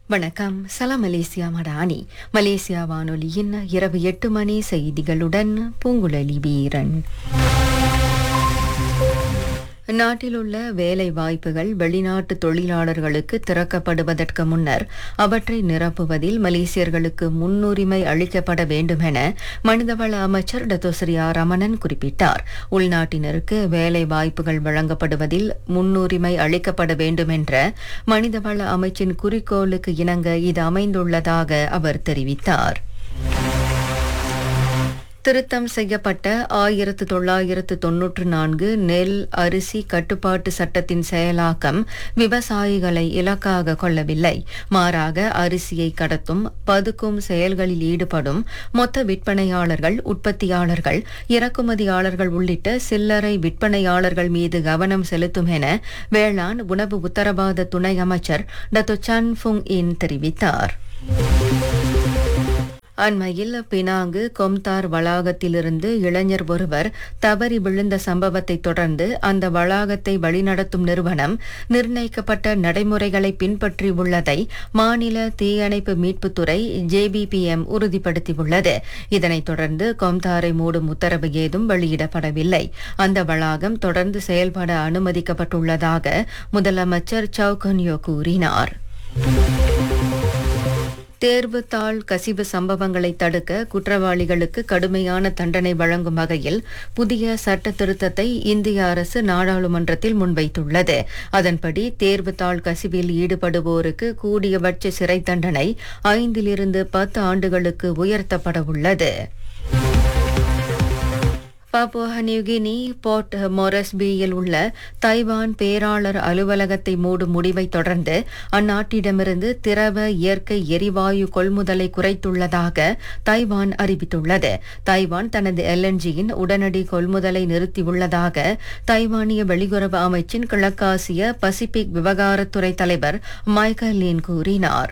வணக்கம் சலாம் Malaysia Madani Malaysia வானொலியின் இரவு எட்டு மணி செய்திகளுடன் பூங்குழலி வீரன் நாட்டிலுள்ள வேலை வாய்ப்புகள் வெளிநாட்டு தொழிலாளர்களுக்கு திறக்கப்படுவதற்கு முன்னர் அவற்றை நிரப்புவதில் மலேசியர்களுக்கு முன்னுரிமை அளிக்கப்பட வேண்டும் என மனிதவள அமைச்சர் டத்தோஸ்ரியா ரமணன் குறிப்பிட்டார் உள்நாட்டினருக்கு வேலை வாய்ப்புகள் வழங்கப்படுவதில் முன்னுரிமை அளிக்கப்பட வேண்டும் என்ற மனிதவள அமைச்சின் குறிக்கோளுக்கு இணங்க இது அமைந்துள்ளதாக அவர் தெரிவித்தார் திருத்தம் செய்யப்பட்ட ஆயிரத்து தொள்ளாயிரத்து தொன்னூற்று நான்கு நெல் அரிசி கட்டுப்பாட்டு சட்டத்தின் செயலாக்கம் விவசாயிகளை இலக்காக கொள்ளவில்லை மாறாக அரிசியை கடத்தும் பதுக்கும் செயல்களில் ஈடுபடும் மொத்த விற்பனையாளர்கள் உற்பத்தியாளர்கள் இறக்குமதியாளர்கள் உள்ளிட்ட சில்லறை விற்பனையாளர்கள் மீது கவனம் செலுத்தும் என வேளாண் உணவு உத்தரவாத துணை அமைச்சர் டத்து சன் ஃபுங் இன் தெரிவித்தார் அண்மையில் பினாங்கு கொம்தார் வளாகத்திலிருந்து இளைஞர் ஒருவர் தவறி விழுந்த சம்பவத்தை தொடர்ந்து அந்த வளாகத்தை வழிநடத்தும் நிறுவனம் நிர்ணயிக்கப்பட்ட நடைமுறைகளை பின்பற்றியுள்ளதை மாநில தீயணைப்பு மீட்புத்துறை ஜேபிபிஎம் உறுதிப்படுத்தியுள்ளது இதனைத் தொடர்ந்து கொம்தாரை மூடும் உத்தரவு ஏதும் வெளியிடப்படவில்லை அந்த வளாகம் தொடர்ந்து செயல்பட அனுமதிக்கப்பட்டுள்ளதாக முதலமைச்சர் சவுகன்யோ கூறினார் தேர்வு தாள் கசிவு சம்பவங்களை தடுக்க குற்றவாளிகளுக்கு கடுமையான தண்டனை வழங்கும் வகையில் புதிய சட்ட திருத்தத்தை இந்திய அரசு நாடாளுமன்றத்தில் முன்வைத்துள்ளது அதன்படி தேர்வு தாள் கசிவில் ஈடுபடுவோருக்கு கூடியபட்ச சிறை தண்டனை ஐந்திலிருந்து பத்து ஆண்டுகளுக்கு உயர்த்தப்பட உள்ளது பாப்புவா நியூகினி போர்ட் மொரஸ்பியில் உள்ள தைவான் பேராளர் அலுவலகத்தை மூடும் முடிவை தொடர்ந்து அந்நாட்டிடமிருந்து திரவ இயற்கை எரிவாயு கொள்முதலை குறைத்துள்ளதாக தைவான் அறிவித்துள்ளது தைவான் தனது எல்என்ஜியின் உடனடி கொள்முதலை நிறுத்தியுள்ளதாக தைவானிய வெளியுறவு அமைச்சின் கிழக்காசிய பசிபிக் விவகாரத்துறை தலைவர் மைக்கேல் லீன் கூறினார்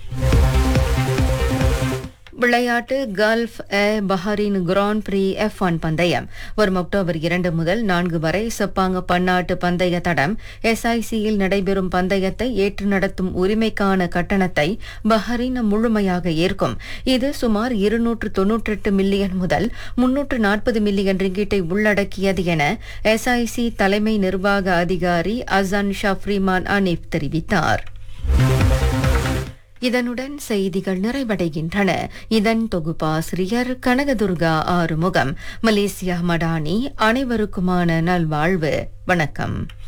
விளையாட்டு Gulf air Bahrain grand prix F one பந்தயம் வரும் அக்டோபர் இரண்டு முதல் நான்கு வரை செப்பாங்க பன்னாட்டு பந்தய தடம் எஸ்ஐசியில் நடைபெறும் பந்தயத்தை ஏற்று நடத்தும் உரிமைக்கான கட்டணத்தை பஹரின் முழுமையாக ஏற்கும் இது சுமார் இருநூற்று தொன்னூற்றெட்டு மில்லியன் முதல் முன்னூற்று நாற்பது மில்லியன் ரிங்கிட்டை உள்ளடக்கியது என எஸ்ஐசி தலைமை நிர்வாக அதிகாரி அசான் ஷாஃப்ரிமான் அனீப் தெரிவித்தார் இதனுடன் செய்திகள் நிறைவடைகின்றன இதன் தொகுப்பாசிரியர் கனகதுர்கா ஆறுமுகம் மலேசியா மடானி அனைவருக்குமான நல்வாழ்வு வணக்கம்